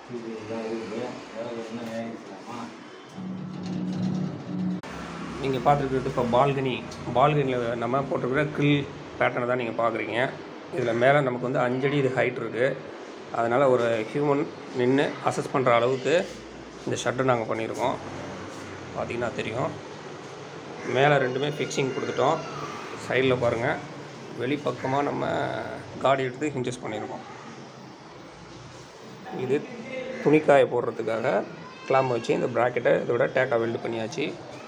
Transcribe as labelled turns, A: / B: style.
A: இது இதாக இருக்குது வேறு என்ன வேகலாமா
B: நீங்கள் பார்த்துருக்கிறது இப்போ பால்கனி பால்கனியில் நம்ம போட்டிருக்கிற கில் பேட்டர்னை தான் நீங்கள் பார்க்குறீங்க இதில் மேலே நமக்கு வந்து அஞ்சடி இது ஹைட் இருக்குது அதனால் ஒரு ஹியூமன் நின்று அசஸ் பண்ணுற அளவுக்கு இந்த ஷட்டர் நாங்கள் பண்ணியிருக்கோம் பார்த்தீங்கன்னா தெரியும் மேலே ரெண்டுமே ஃபிக்ஸிங் கொடுத்துட்டோம் சைடில் பாருங்கள் வெளிப்பக்கமாக நம்ம காடி எடுத்து ஹிஞ்சஸ் பண்ணியிருக்கோம் இது துணிக்காய போடுறதுக்காக கிளாம்பு வச்சு இந்த ப்ராக்கெட்டை இதோட டேக்கா வெல்டு பண்ணியாச்சு